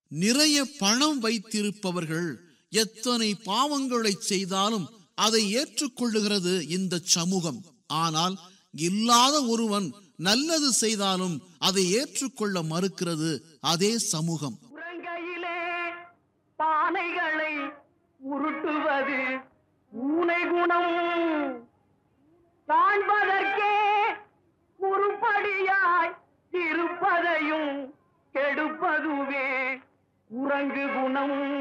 நிறைய பணம் வைத்திருப்பவர்கள் எத்தனை பாவங்களை செய்தாலும் அதை ஏற்றுக்கொள்ளுகிறது இந்த சமூகம் ஆனால் இல்லாத ஒருவன் நல்லது செய்தாலும் அதை ஏற்றுக்கொள்ள மறுக்கிறது அதே சமூகம் உறங்கையிலே பானைகளை உருட்டுவது பூனை குணம் காண்பதற்கே உருப்படியாய் இருப்பதையும் கெடுப்பதுவே குரங்கு குணம்